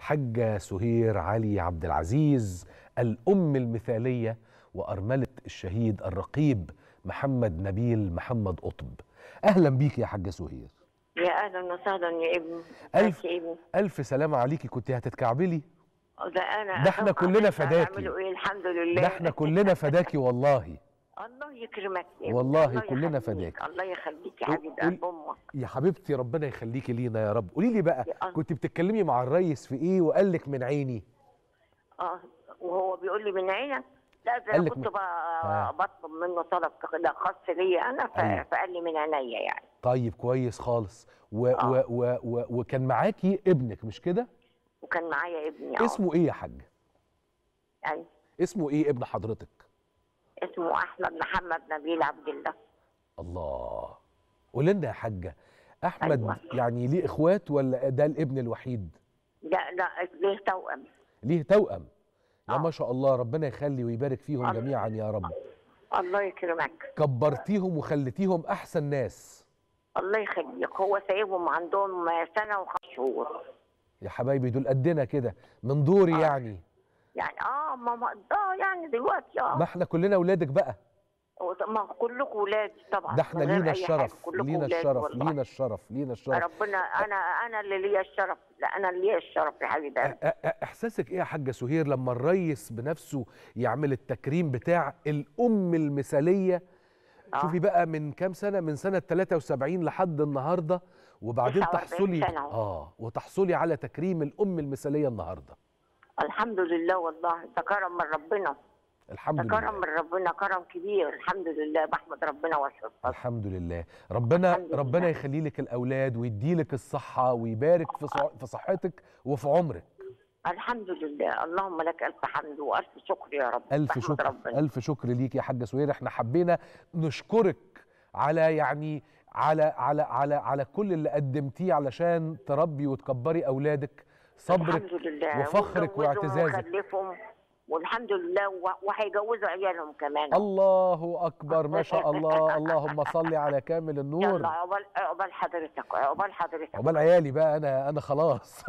الحاجة سهير علي عبد العزيز الأم المثالية وأرملة الشهيد الرقيب محمد نبيل محمد قطب أهلا بيك يا حاجة سهير يا اهلا وسهلا يا ابني ألف يا ابني ألف سلامة عليكي كنت هتتكعبلي ده انا ده إحنا أخاف كلنا عليك فداكي. اعملوا ايه الحمد لله ده احنا كلنا فداكي والله الله يكرمك يا ابني. والله الله كلنا يخليك. فداك. الله يخليك يا قول- حبيب قول- قلب امك يا حبيبتي ربنا يخليكي لينا يا رب قولي لي بقى يا الله. كنت بتتكلمي مع الريس في ايه وقال لك من عيني اه وهو بيقول لي من عينك لا ده قال انا لك كنت من- بقى آه. بطلب منه طلب كده خاص ليا انا ف... أيوة. فقال لي من عينيا يعني طيب كويس خالص و آه. و و و وكان معاكي ابنك مش كده وكان معايا ابني اه اسمه ايه يا حاج يعني اسمه ايه ابن حضرتك اسمه احمد محمد نبيل عبد الله الله قول لنا يا حاجه احمد أيوة. يعني ليه اخوات ولا ده الابن الوحيد لا لا ليه توأم ليه توأم يا آه. ما شاء الله ربنا يخلي ويبارك فيهم الله. جميعا يا رب الله يكرمك كبرتيهم وخليتيهم احسن ناس الله يخليك هو سايبهم عندهم سنه وخمس شهور يا حبايبي دول قدنا كده من دوري آه. يعني يعني اه ما ما اه يعني دلوقتي اه ما احنا كلنا اولادك بقى ما كلكم ولاد طبعا ده احنا من غير لينا أي حاجة، الشرف كلكم لينا ولاد الشرف والله. لينا الشرف لينا الشرف ربنا انا انا اللي ليا الشرف لا انا اللي ليا الشرف يا حبيبي أ- أ- أ- احساسك ايه يا حاجه سهير لما الريس بنفسه يعمل التكريم بتاع الام المثاليه آه. شوفي بقى من كام سنه من سنه 73 لحد النهارده وبعدين 49 تحصلي سنة أهو. اه وتحصلي على تكريم الام المثاليه النهارده الحمد لله والله ده كرم من ربنا الحمد ده كرم لله من ربنا كرم كبير الحمد لله بحمد ربنا واشكر الحمد لله ربنا الحمد لله. ربنا يخلي لك الاولاد ويديلك الصحه ويبارك في صع- في صحتك وفي عمرك الحمد لله اللهم لك الف حمد والف شكر يا رب ألف بحمد شكر ربنا ألف شكر ليك يا حاجة سهير احنا حبينا نشكرك على يعني على على على على كل اللي قدمتيه علشان تربي وتكبري أولادك صبرك الحمد لله وفخرك واتجوزوا واعتزازك وخلفهم والحمد لله و- وهيجوزوا عيالهم كمان الله أكبر ما شاء الله اللهم صل على كامل يلا النور عقبال عقبال حضرتك عقبال حضرتك عقبال عيالي بقى أنا أنا خلاص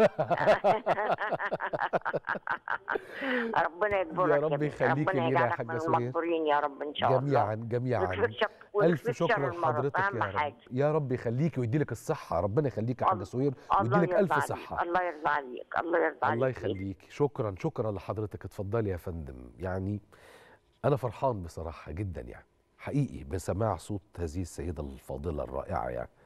ربنا يكبرك يا رب ابني. يخليكي ربنا لينا يا يجعلك حاجة من سهير. المقبورين يا رب ان شاء الله جميعا جميعا ويكفيك شر- ألف ويكفيك شكر شر المرض، لحضرتك اهم يا رب حاجه يا رب يخليكي ويديلك الصحة ربنا يخليك يا حاجة الله- سهير الله ويديلك يرضى ألف عليك. صحة الله يرضى عليك الله يرضى عليك الله يخليك شكرا شكرا لحضرتك اتفضلي يا فندم يعني انا فرحان بصراحه جدا يعني حقيقي بسماع صوت هذه السيده الفاضله الرائعه يعني